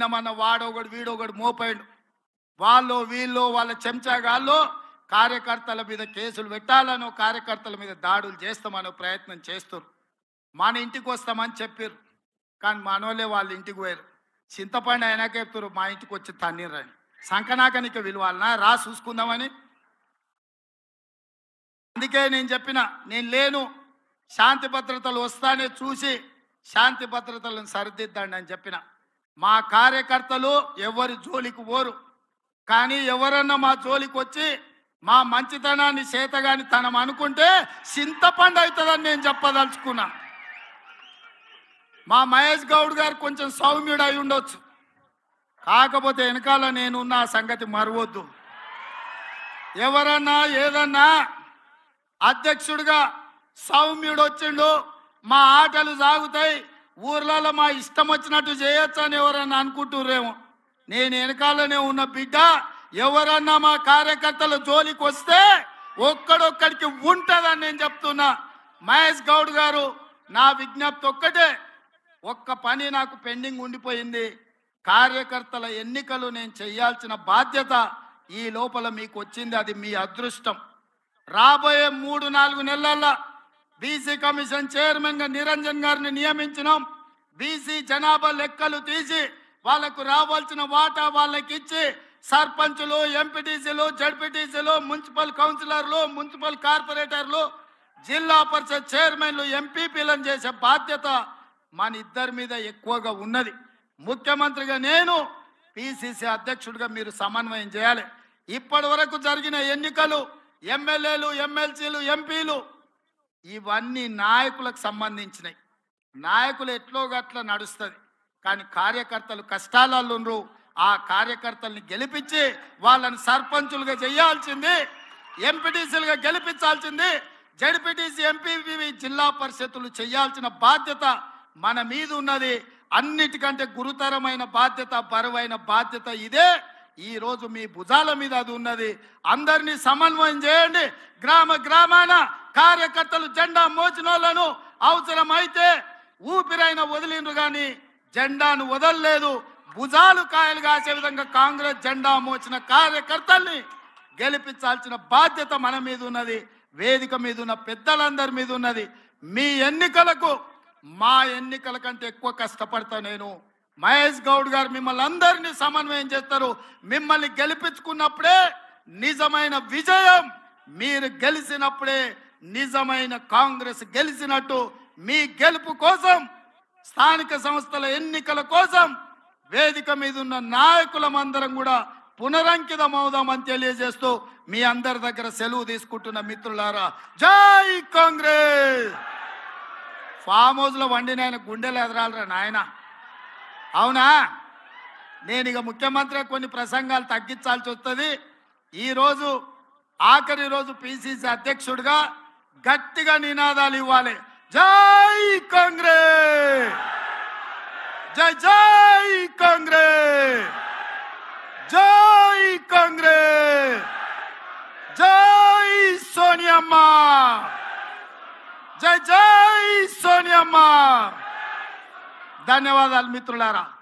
నిన్న మన వాడొకడు వీడొకడు మోపాడు వాళ్ళు వీళ్ళు వాళ్ళ చెంచాగాళ్ళు కార్యకర్తల మీద కేసులు పెట్టాలనో కార్యకర్తల మీద దాడులు చేస్తామనో ప్రయత్నం చేస్తారు మన ఇంటికి వస్తామని చెప్పారు కానీ మనోళ్ళే వాళ్ళ ఇంటికి పోయారు చింతపండు అయినాక చెప్తారు మా ఇంటికి వచ్చి తన్నీరని సంకనాకనిక విలువాలనా రా చూసుకుందామని అందుకే నేను చెప్పిన నేను లేను శాంతి భద్రతలు వస్తానే చూసి శాంతి భద్రతలను సరిదిద్దండి అని చెప్పిన మా కార్యకర్తలు ఎవరి జోలికి పోరు కానీ ఎవరన్నా మా జోలికి వచ్చి మా మంచితనాన్ని చేతగాని తనం అనుకుంటే చింతపండు అవుతుందని నేను చెప్పదలుచుకున్నా మా మహేష్ గౌడ్ గారు కొంచెం సౌమ్యుడు అయి ఉండొచ్చు కాకపోతే వెనకాల నేనున్న ఆ సంగతి మరవద్దు ఎవరన్నా ఏదన్నా అధ్యక్షుడిగా సౌమ్యుడు వచ్చిండు మా ఆటలు సాగుతాయి ఊర్లలో మా ఇష్టం వచ్చినట్టు చేయొచ్చు అని ఎవరన్నా అనుకుంటుర్రేమో నేను వెనకాలనే ఉన్న బిడ్డ ఎవరన్నా మా కార్యకర్తల జోలికి వస్తే ఒక్కడొక్కడికి ఉంటుందని నేను చెప్తున్నా మహేష్ గౌడ్ గారు నా విజ్ఞప్తి ఒక్కటే ఒక్క పని నాకు పెండింగ్ ఉండిపోయింది కార్యకర్తల ఎన్నికలు నేను చేయాల్సిన బాధ్యత ఈ లోపల మీకు వచ్చింది అది మీ అదృష్టం రాబోయే మూడు నాలుగు నెలల్లో బీసీ కమిషన్ చైర్మన్ గా నిరంజన్ గారిని నియమించినాం బీసీ జనాభా లెక్కలు తీసి వాళ్ళకు రావాల్సిన వాటా వాళ్ళకి ఇచ్చి సర్పంచులు ఎంపీటీసీలు జడ్పీటీసీలు మున్సిపల్ కౌన్సిలర్లు మున్సిపల్ కార్పొరేటర్లు జిల్లా పరిషత్ చైర్మన్లు ఎంపీపీలను చేసే బాధ్యత మన ఇద్దరి మీద ఎక్కువగా ఉన్నది ముఖ్యమంత్రిగా నేను పిసిసి అధ్యక్షుడిగా మీరు సమన్వయం చేయాలి ఇప్పటి వరకు జరిగిన ఎన్నికలు ఎమ్మెల్యేలు ఎమ్మెల్సీలు ఎంపీలు ఇవన్నీ నాయకులకు సంబంధించినవి నాయకులు ఎట్లో గట్ల నడుస్తుంది కానీ కార్యకర్తలు కష్టాలలో ఉండ్రు. ఆ కార్యకర్తల్ని గెలిపించి వాళ్ళని సర్పంచులుగా చేయాల్సింది ఎంపీటీసీలుగా గెలిపించాల్సింది జడ్పీటీసీ ఎంపీపీ జిల్లా పరిషత్తులు చేయాల్సిన బాధ్యత మన మీద ఉన్నది అన్నిటికంటే గురుతరమైన బాధ్యత బరువైన బాధ్యత ఇదే ఈ రోజు మీ భుజాల మీద అది ఉన్నది అందరినీ సమన్వయం చేయండి గ్రామ గ్రామాన కార్యకర్తలు జెండా మోచినోళ్లను అవసరమైతే ఊపిరైన వదిలిండ్రు కానీ జెండాను వదలలేదు భుజాలు కాయలు కాసే విధంగా కాంగ్రెస్ జెండా మోచిన కార్యకర్తల్ని గెలిపించాల్సిన బాధ్యత మన మీద ఉన్నది వేదిక మీద ఉన్న పెద్దలందరి మీద ఉన్నది మీ ఎన్నికలకు మా ఎన్నికల కంటే ఎక్కువ కష్టపడతా నేను మహేష్ గౌడ్ గారు మిమ్మల్ని అందరినీ సమన్వయం చేస్తారు మిమ్మల్ని గెలిపించుకున్నప్పుడే నిజమైన విజయం మీరు గెలిచినప్పుడే నిజమైన కాంగ్రెస్ గెలిచినట్టు మీ గెలుపు కోసం స్థానిక సంస్థల ఎన్నికల కోసం వేదిక మీద ఉన్న నాయకులమందరం కూడా పునరంకితం అవుదామని తెలియజేస్తూ మీ అందరి దగ్గర సెలవు తీసుకుంటున్న మిత్రులారా జై కాంగ్రెస్ ఫామ్ హౌస్ లో వండిన ఆయన గుండెలు ఎదరాలరా నాయన అవునా నేను ఇక ముఖ్యమంత్రి కొన్ని ప్రసంగాలు తగ్గించాల్సి వస్తుంది ఈరోజు ఆఖరి రోజు పిసిసి అధ్యక్షుడిగా గట్టిగా నినాదాలు ఇవ్వాలి జై కాంగ్రెస్ జై జై కాంగ్రెస్ జై కాంగ్రెస్ జై సోనియమ్మ జై జై సోనియమ్మ ధన్యవాదాలు మిత్రులారా